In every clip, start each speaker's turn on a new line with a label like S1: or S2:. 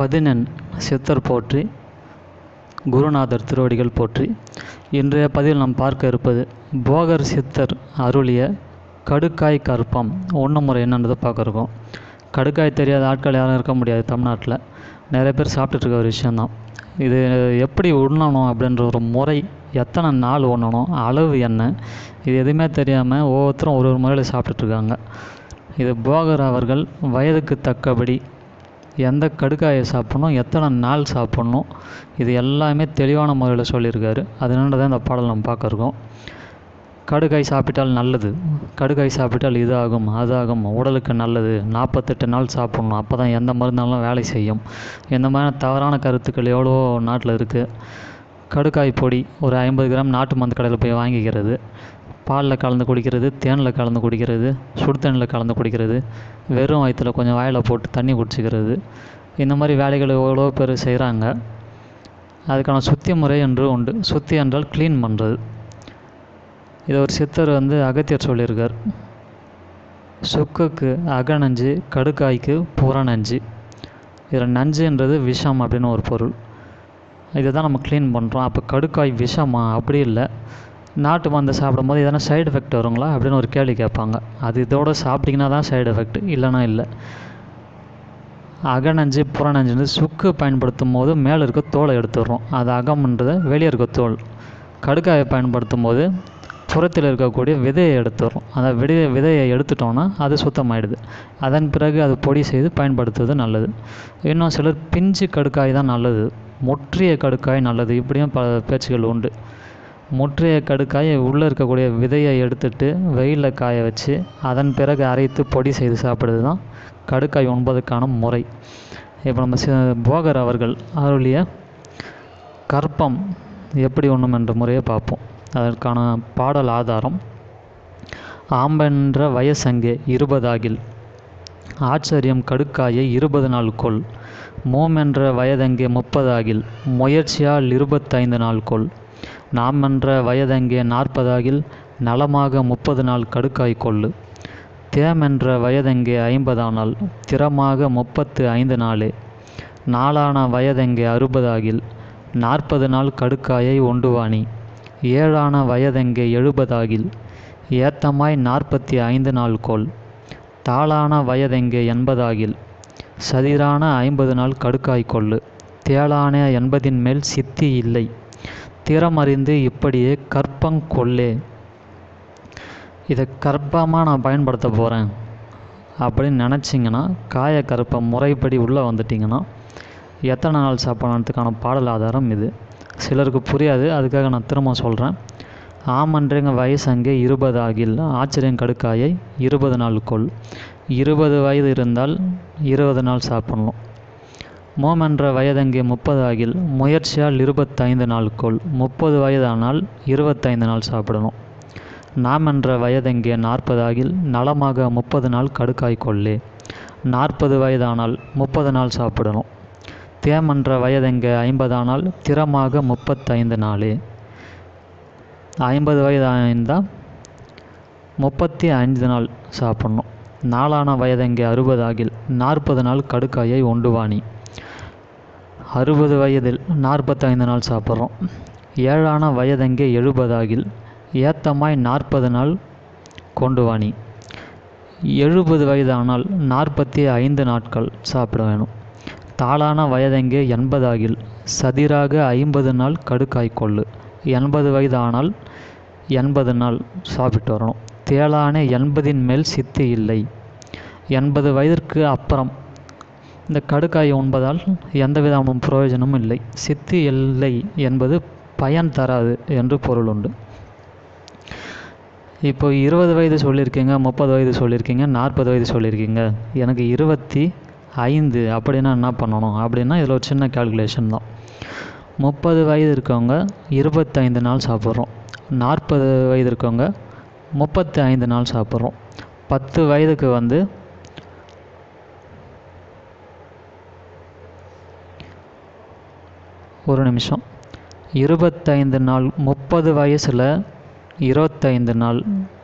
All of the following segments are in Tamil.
S1: பதினெண் சித்தர் போற்றி குருநாதர் திருவடிகள் போற்றி இன்றைய பதிவில் நாம் பார்க்க இருப்பது போகர் சித்தர் அருளிய கடுக்காய் கற்பம் உண்ணும் முறை என்னன்றதை பார்க்க இருக்கோம் கடுக்காய் தெரியாத ஆட்கள் யாரும் இருக்க முடியாது தமிழ்நாட்டில் நிறைய பேர் சாப்பிட்டுட்டு இருக்க ஒரு விஷயந்தான் இது எப்படி உண்ணணும் அப்படின்ற ஒரு முறை எத்தனை நாள் உண்ணணும் அளவு என்ன இது எதுவுமே தெரியாமல் ஒவ்வொருத்தரும் ஒரு ஒரு முறையில் சாப்பிட்டுட்ருக்காங்க இது போகர் அவர்கள் வயதுக்கு தக்கபடி எந்த கடுக்காயை சாப்பிட்ணும் எத்தனை நாள் சாப்பிட்ணும் இது எல்லாமே தெளிவான முறையில் சொல்லியிருக்காரு அதனால தான் இந்த பாடல் நம்ம பார்க்க இருக்கோம் கடுக்காய் சாப்பிட்டால் நல்லது கடுக்காய் சாப்பிட்டால் இது ஆகும் அது ஆகும் உடலுக்கு நல்லது நாற்பத்தெட்டு நாள் சாப்பிட்ணும் அப்போ தான் எந்த மருந்தாலும் வேலை செய்யும் இந்த மாதிரி தவறான கருத்துக்கள் எவ்வளோ நாட்டில் இருக்குது கடுக்காய் பொடி ஒரு ஐம்பது கிராம் நாட்டு மருந்து கடையில் போய் வாங்கிக்கிறது பாலில் கலந்து குடிக்கிறது தேனில் கலந்து குடிக்கிறது சுடு தண்ணியில் கலந்து குடிக்கிறது வெறும் வயிற்றில் கொஞ்சம் வாயில் போட்டு தண்ணி குடிச்சிக்கிறது இந்த மாதிரி வேலைகள் எவ்வளோ பேர் செய்கிறாங்க அதுக்கான சுத்தி முறை என்று உண்டு சுத்தி என்றால் க்ளீன் பண்ணுறது இதை ஒரு சித்தர் வந்து அகத்தியர் சொல்லியிருக்கார் சுக்குக்கு அகநஞ்சு கடுக்காய்க்கு புறநஞ்சு இதில் நஞ்சுன்றது விஷம் அப்படின்னு ஒரு பொருள் இதை தான் நம்ம க்ளீன் பண்ணுறோம் அப்போ கடுக்காய் விஷமா அப்படி இல்லை நாட்டு மருந்து சாப்பிடும் போது எதனா சைடு எஃபெக்ட் வருங்களா அப்படின்னு ஒரு கேள்வி கேட்பாங்க அது இதோட சாப்பிட்டிங்கன்னா தான் சைடு எஃபெக்ட் இல்லைனா இல்லை அகநஞ்சு புறநஞ்சுன்னு சுக்கு பயன்படுத்தும் போது மேலே இருக்க தோலை எடுத்துடுறோம் அது அகம்ன்றது வெளியே இருக்க தோல் கடுக்காயை பயன்படுத்தும் போது புறத்தில் இருக்கக்கூடிய விதையை எடுத்துடுறோம் அந்த விதையை விதையை எடுத்துட்டோன்னா அது சுத்தமாயிடுது அதன் பிறகு அது பொடி செய்து பயன்படுத்துவது நல்லது இன்னும் சிலர் பிஞ்சு கடுக்காய் தான் நல்லது முற்றிய கடுக்காய் நல்லது இப்படியும் பல பேச்சுகள் உண்டு முற்றிய கடுக்காய் உள்ளே இருக்கக்கூடிய விதையை எடுத்துட்டு வெயிலில் காய வச்சு அதன் பிறகு அரைத்து பொடி செய்து சாப்பிடுறது தான் கடுக்காய் உண்பதற்கான முறை இப்போ நம்ம சி போகர் அவர்கள் அருளிய கற்பம் எப்படி உண்ணும் என்ற முறையை பார்ப்போம் அதற்கான பாடல் ஆதாரம் ஆம்பென்ற வயசங்கே இருபதாகில் ஆச்சரியம் கடுக்காயை இருபது நாள் கொள் மோமென்ற வயதங்கே முப்பதாகில் முயற்சியால் இருபத்தைந்து நாள் கொள் நாமென்ற வயதங்கே நாற்பதாகில் நலமாக முப்பது நாள் கடுக்காய் கொள்ளு தேமென்ற வயதெங்கே ஐம்பதானால் திறமாக முப்பத்து ஐந்து நாளே நாளான வயதெங்கே அறுபதாகில் நாற்பது நாள் கடுக்காயை உண்டுவானி ஏழான வயதெங்கே எழுபதாகில் ஏத்தமாய் நாற்பத்தி ஐந்து நாள் கோல் தாளான வயதெங்கே எண்பதாகில் சதிரான ஐம்பது நாள் கடுக்காய் கொள்ளு தேளான எண்பதின் மேல் சித்தி இல்லை திறமறிந்து இப்படியே கற்பங்கொள்ளே இதை கற்பமாக நான் பயன்படுத்த போகிறேன் அப்படின்னு நினச்சிங்கன்னா காய கருப்பை முறைப்படி உள்ளே வந்துட்டிங்கன்னா எத்தனை நாள் சாப்பிடணுன்றதுக்கான பாடல் ஆதாரம் இது சிலருக்கு புரியாது அதுக்காக நான் திரும்ப சொல்கிறேன் ஆமன்றங்க வயசு அங்கே இருபது ஆகில் ஆச்சரியம் கடுக்காயை இருபது நாள் கொள் இருபது வயது இருந்தால் இருபது நாள் சாப்பிட்ணும் மோமென்ற வயதங்கே முப்பது ஆகில் முயற்சியால் இருபத்தைந்து நாள் கொள் முப்பது வயதானால் இருபத்தைந்து நாள் சாப்பிடணும் நாம் என்ற வயதெங்கே நாற்பது ஆகில் நலமாக முப்பது நாள் கடுக்காய் கொள்ளே நாற்பது வயதானால் முப்பது நாள் சாப்பிடணும் தேமன்ற வயதெங்கே ஐம்பதானால் திறமாக முப்பத்தைந்து நாளே ஐம்பது வயது ஆயிருந்தால் முப்பத்தி ஐந்து நாள் சாப்பிட்ணும் நாளான வயதெங்கே அறுபது ஆகில் நாற்பது நாள் கடுக்காயை உண்டுவானி அறுபது வயதில் நாற்பத்தைந்து நாள் சாப்பிட்றோம் ஏழான வயதெங்கே எழுபதாகில் ஏத்தமாய் நாற்பது நாள் கொண்டு வாணி எழுபது வயதானால் நாற்பத்தி ஐந்து நாட்கள் சாப்பிட வேணும் தாளான வயதெங்கே எண்பதாகில் சதிராக ஐம்பது நாள் கடுக்காய் கொள்ளு எண்பது வயதானால் எண்பது நாள் சாப்பிட்டு வரணும் தேளான எண்பதின் மேல் சித்தி இல்லை எண்பது வயதிற்கு அப்புறம் இந்த கடுக்காய் உண்பதால் எந்த விதமான பிரயோஜனமும் இல்லை சித்தி இல்லை என்பது பயன் தராது என்று பொருள் உண்டு இப்போ இருபது வயது சொல்லியிருக்கீங்க முப்பது வயது சொல்லியிருக்கீங்க நாற்பது வயது சொல்லியிருக்கீங்க எனக்கு இருபத்தி ஐந்து அப்படின்னா என்ன பண்ணணும் அப்படின்னா இதில் ஒரு சின்ன கால்குலேஷன் தான் முப்பது வயது இருக்கவங்க இருபத்தைந்து நாள் சாப்பிட்றோம் நாற்பது வயது இருக்கவங்க முப்பத்தி ஐந்து நாள் சாப்பிட்றோம் பத்து வயதுக்கு வந்து ஒரு நிமிஷம் இருபத்தைந்து நாள் முப்பது வயசில் இருபத்தைந்து நாள்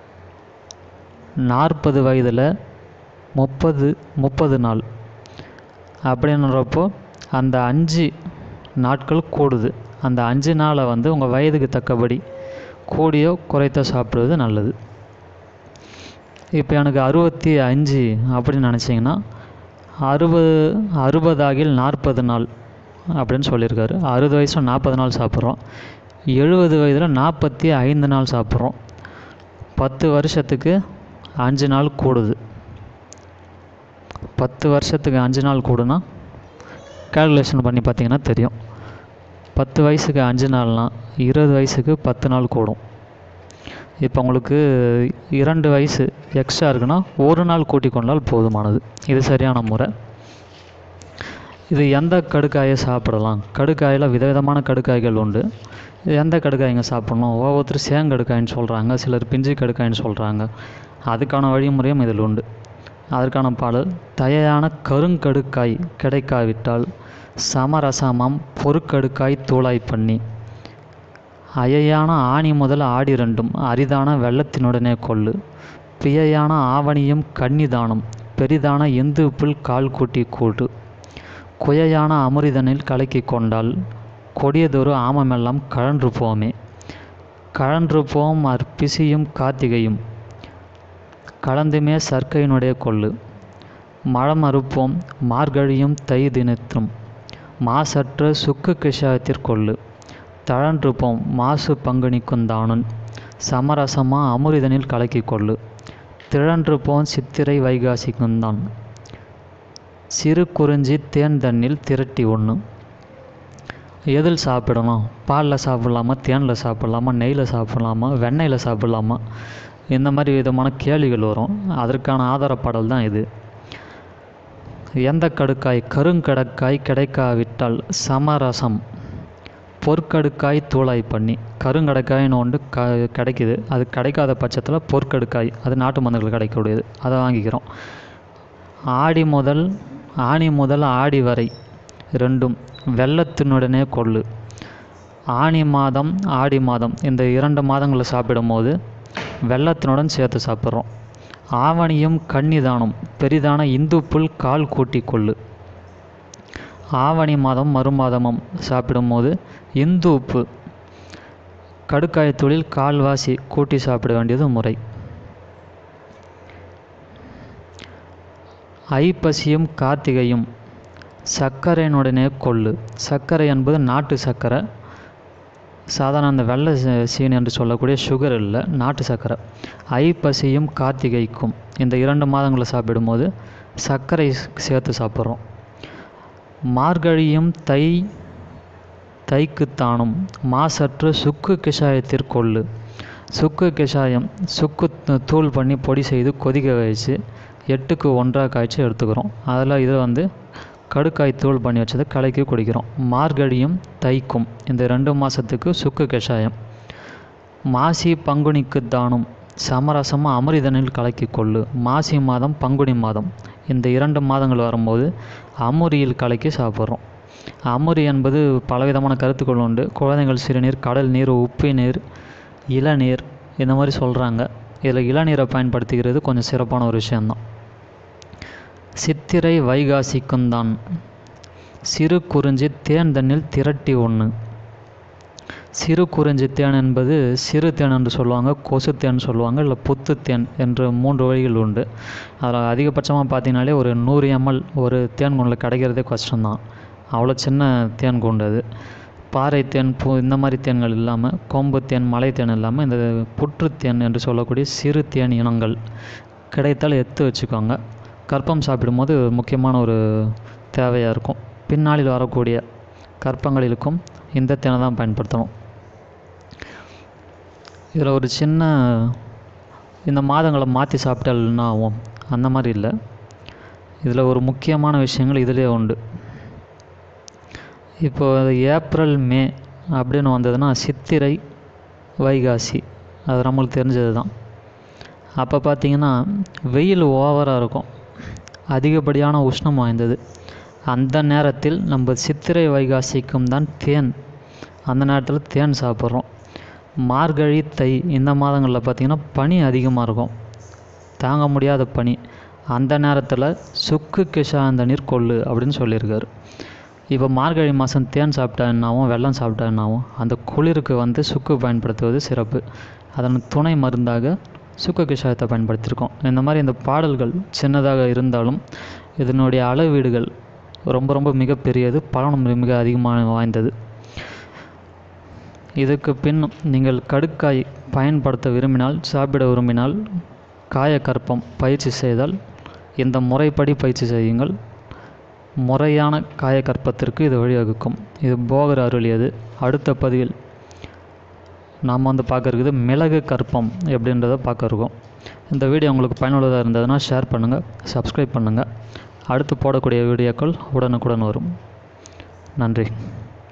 S1: நாற்பது வயதில் முப்பது முப்பது நாள் அப்படின்றப்போ அந்த அஞ்சு நாட்கள் கூடுது அந்த அஞ்சு நாளை வந்து உங்கள் வயதுக்கு தக்கபடி கூடியோ குறைத்தோ சாப்பிடுவது நல்லது இப்போ எனக்கு அறுபத்தி அஞ்சு அப்படின்னு நினச்சிங்கன்னா அறுபது அறுபதாகில் நாற்பது நாள் அப்படின்னு சொல்லியிருக்காரு அறுபது வயசில் நாற்பது நாள் சாப்பிட்றோம் எழுபது வயதில் நாற்பத்தி ஐந்து நாள் சாப்பிட்றோம் பத்து வருஷத்துக்கு அஞ்சு நாள் கூடுது பத்து வருஷத்துக்கு அஞ்சு நாள் கூடுனா கால்குலேஷன் பண்ணி பார்த்தீங்கன்னா தெரியும் பத்து வயசுக்கு அஞ்சு நாள்னால் இருபது வயசுக்கு பத்து நாள் கூடும் இப்போ உங்களுக்கு இரண்டு வயசு எக்ஸ்ட்ரா இருக்குன்னா ஒரு நாள் கூட்டி கொண்டால் போதுமானது இது சரியான முறை இது எந்த கடுக்காயை சாப்பிடலாம் கடுக்காயில் விதவிதமான கடுக்காய்கள் உண்டு எந்த கடுக்காய்ங்க சாப்பிட்ணும் ஒவ்வொருத்தர் சேங்கடுக்காயின்னு சொல்கிறாங்க சிலர் பிஞ்சு கடுக்காயின்னு சொல்கிறாங்க அதுக்கான வழிமுறையும் இதில் உண்டு அதற்கான பாடல் தயையான கருங்கடுக்காய் கிடைக்காவிட்டால் சமரசமாம் பொறுக்கடுக்காய் தூளாய் பண்ணி அயையான ஆணி முதல் ஆடி ரெண்டும் அரிதான வெள்ளத்தினுடனே கொள்ளு பியையான ஆவணியும் கன்னிதானம் பெரிதான எந்து புல் கால் கூட்டி கூடு குயையான அமுரிதனில் கலக்கி கொண்டால் கொடியதொரு ஆமமெல்லாம் கழன்று போமே கழன்று போம் அற்பிசியும் கார்த்திகையும் கலந்துமே சர்க்கையினுடைய கொள்ளு மழம் அறுப்போம் மார்கழியும் தை தினத்தும் மாசற்ற சுக்கு கிஷாயத்திற்கொள்ளு தழன்றுப்போம் மாசு பங்குனிக்குந்தானுன் சமரசமா அமுரிதனில் கலக்கி கொள்ளு திழன்று போன் சித்திரை வைகாசிக்குந்தான் சிறு குறிஞ்சி தேன் தண்ணில் திரட்டி ஒன்று எதில் சாப்பிடணும் பாலில் சாப்பிட்லாமா தேனில் சாப்பிட்லாமா நெய்யில் சாப்பிட்லாமா வெண்ணெயில் சாப்பிட்லாமா இந்த மாதிரி விதமான கேள்விகள் வரும் அதற்கான ஆதாரப்பாடல் தான் இது எந்த கடுக்காய் கருங்கடக்காய் கிடைக்காவிட்டால் சமரசம் பொற்கடுக்காய் தூளாய் பண்ணி கருங்கடக்காய்னு ஒன்று க கிடைக்குது அது கிடைக்காத பட்சத்தில் பொற்கடுக்காய் அது நாட்டு மருந்துகள் கிடைக்கக்கூடியது அதை வாங்கிக்கிறோம் ஆடி முதல் ஆணி முதல் ஆடி வரை ரெண்டும் வெள்ளத்தினுடனே கொள்ளு ஆணி மாதம் ஆடி மாதம் இந்த இரண்டு மாதங்களை சாப்பிடும்போது வெள்ளத்தினுடன் சேர்த்து சாப்பிட்றோம் ஆவணியும் கன்னிதானம் பெரிதான இந்து புல் கால் கூட்டி கொள்ளு ஆவணி மாதம் மறுமாதமும் சாப்பிடும்போது இந்து உப்பு கடுக்காய் தொழில் கால்வாசி கூட்டி சாப்பிட வேண்டியது முறை ஐப்பசியும் கார்த்திகையும் சர்க்கரையினுடனே கொள்ளு சர்க்கரை என்பது நாட்டு சர்க்கரை சாதாரண அந்த வெள்ளை சீ- சீனி என்று சொல்லக்கூடிய சுகர் இல்லை நாட்டு சர்க்கரை ஐப்பசியும் கார்த்திகைக்கும் இந்த இரண்டு மாதங்களை சாப்பிடும்போது சர்க்கரை சேர்த்து சாப்பிட்றோம் மார்கழியும் தை தைக்குத்தானும் மாசற்று சுக்கு கிஷாயத்திற்கொள்ளு சுக்கு கிஷாயம் சுக்கு து- தூள் பண்ணி பொடி செய்து கொதிக்க வச்சு எட்டுக்கு ஒன்றாக காய்ச்சி எடுத்துக்கிறோம் அதில் இது வந்து கடுக்காய் தூள் பண்ணி வச்சதை கலக்கி குடிக்கிறோம் மார்கழியும் தைக்கும் இந்த ரெண்டு மாதத்துக்கு சுக்கு கஷாயம் மாசி பங்குனிக்கு தானும் சமரசமாக அமிர்தனில் கலக்கி கொள்ளு மாசி மாதம் பங்குனி மாதம் இந்த இரண்டு மாதங்கள் வரும்போது அமுரியில் கலக்கி சாப்பிட்றோம் அமுரி என்பது பலவிதமான கருத்துக்கள் உண்டு குழந்தைகள் சிறுநீர் கடல் நீர் உப்பு நீர் இளநீர் இந்த மாதிரி சொல்கிறாங்க இதில் இளநீரை பயன்படுத்திக்கிறது கொஞ்சம் சிறப்பான ஒரு விஷயந்தான் சித்திரை வைகாசிக்குந்தான் சிறு குறிஞ்சி தேன் தண்ணில் திரட்டி ஒன்று சிறு குறிஞ்சி தேன் என்பது சிறு தேன் என்று சொல்லுவாங்க கொசு தேன் சொல்லுவாங்க இல்லை புத்து தேன் என்று மூன்று வழிகள் உண்டு அதில் அதிகபட்சமாக பார்த்தீங்கனாலே ஒரு நூறு எம்எல் ஒரு தேன் குண்டில் கிடைக்கிறதே கஷ்டம்தான் அவ்வளோ சின்ன தேன் குண்டு அது பாறை தேன் பூ இந்த மாதிரி தேன்கள் இல்லாமல் கொம்பு தேன் மலை தேன் இல்லாமல் இந்த புற்று தேன் என்று சொல்லக்கூடிய சிறு தேன் இனங்கள் கிடைத்தால் எடுத்து வச்சுக்கோங்க கற்பம் சாப்பிடும்போது முக்கியமான ஒரு தேவையாக இருக்கும் பின்னாளில் வரக்கூடிய கற்பங்களிலுக்கும் இந்த தேனை தான் பயன்படுத்தணும் இதில் ஒரு சின்ன இந்த மாதங்களை மாற்றி சாப்பிட்டால் என்ன ஆகும் அந்த மாதிரி இல்லை இதில் ஒரு முக்கியமான விஷயங்கள் இதிலே உண்டு இப்போ ஏப்ரல் மே அப்படின்னு வந்ததுன்னா சித்திரை வைகாசி அது நம்மளுக்கு தெரிஞ்சது தான் அப்போ பார்த்தீங்கன்னா வெயில் ஓவராக இருக்கும் அதிகப்படியான உஷ்ணம் வாய்ந்தது அந்த நேரத்தில் நம்ம சித்திரை வைகாசிக்கும் தான் தேன் அந்த நேரத்தில் தேன் சாப்பிட்றோம் மார்கழி தை இந்த மாதங்களில் பார்த்திங்கன்னா பனி அதிகமாக இருக்கும் தாங்க முடியாத பனி அந்த நேரத்தில் சுக்கு கிஷாந்த நீர் கொள்ளு அப்படின்னு சொல்லியிருக்காரு இப்போ மார்கழி மாதம் தேன் சாப்பிட்டா என்னாகும் வெல்லம் சாப்பிட்டா என்னாகும் அந்த குளிருக்கு வந்து சுக்கு பயன்படுத்துவது சிறப்பு அதன் துணை மருந்தாக சுக்கு கஷாயத்தை பயன்படுத்தியிருக்கோம் இந்த மாதிரி இந்த பாடல்கள் சின்னதாக இருந்தாலும் இதனுடைய அளவீடுகள் ரொம்ப ரொம்ப மிகப்பெரியது பலனும் மிக மிக அதிகமாக வாய்ந்தது இதுக்கு பின் நீங்கள் கடுக்காய் பயன்படுத்த விரும்பினால் சாப்பிட விரும்பினால் காயக்கற்பம் பயிற்சி செய்தால் இந்த முறைப்படி பயிற்சி செய்யுங்கள் முறையான காயக்கற்பத்திற்கு இது வழிவகுக்கும் இது போகர் அருளியது அடுத்த பதிவில் நாம் வந்து பார்க்க இருக்குது மிளகு கற்பம் எப்படின்றத பார்க்க இருக்கோம் இந்த வீடியோ உங்களுக்கு பயனுள்ளதாக இருந்ததுன்னா ஷேர் பண்ணுங்கள் சப்ஸ்கிரைப் பண்ணுங்கள் அடுத்து போடக்கூடிய வீடியோக்கள் உடனுக்குடன் வரும் நன்றி